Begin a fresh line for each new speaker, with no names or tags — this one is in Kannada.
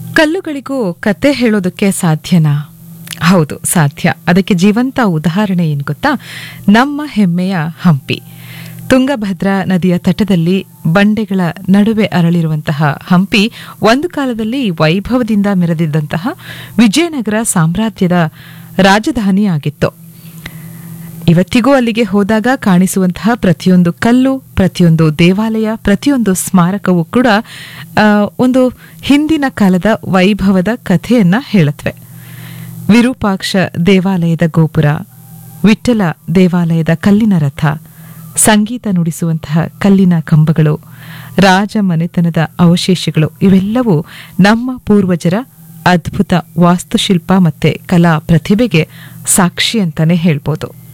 ಕಲ್ಲುಗಳಿಗೂ ಕತೆ ಹೇಳೋದಕ್ಕೆ ಸಾಧ್ಯನಾ ಹೌದು ಸಾಧ್ಯ ಅದಕ್ಕೆ ಜೀವಂತ ಉದಾಹರಣೆ ಏನು ಗೊತ್ತಾ ನಮ್ಮ ಹೆಮ್ಮೆಯ ಹಂಪಿ ತುಂಗಭದ್ರಾ ನದಿಯ ತಟದಲ್ಲಿ ಬಂಡೆಗಳ ನಡುವೆ ಅರಳಿರುವಂತಹ ಹಂಪಿ ಒಂದು ಕಾಲದಲ್ಲಿ ವೈಭವದಿಂದ ಮೆರೆದಿದ್ದಂತಹ ವಿಜಯನಗರ ಸಾಮ್ರಾಜ್ಯದ ರಾಜಧಾನಿಯಾಗಿತ್ತು ಇವತ್ತಿಗೂ ಅಲ್ಲಿಗೆ ಹೋದಾಗ ಕಾಣಿಸುವಂತಹ ಪ್ರತಿಯೊಂದು ಕಲ್ಲು ಪ್ರತಿಯೊಂದು ದೇವಾಲಯ ಪ್ರತಿಯೊಂದು ಸ್ಮಾರಕವೂ ಕೂಡ ಆ, ಒಂದು ಹಿಂದಿನ ಕಾಲದ ವೈಭವದ ಕಥೆಯನ್ನ ಹೇಳುತ್ತವೆ ವಿರೂಪಾಕ್ಷ ದೇವಾಲಯದ ಗೋಪುರ ವಿಠ್ಠಲ ದೇವಾಲಯದ ಕಲ್ಲಿನ ರಥ ಸಂಗೀತ ನುಡಿಸುವಂತಹ ಕಲ್ಲಿನ ಕಂಬಗಳು ರಾಜಮನೆತನದ ಅವಶೇಷಗಳು ಇವೆಲ್ಲವೂ ನಮ್ಮ ಪೂರ್ವಜರ ಅದ್ಭುತ ವಾಸ್ತುಶಿಲ್ಪ ಮತ್ತೆ ಕಲಾ ಪ್ರತಿಭೆಗೆ ಸಾಕ್ಷಿ ಅಂತಾನೆ ಹೇಳ್ಬೋದು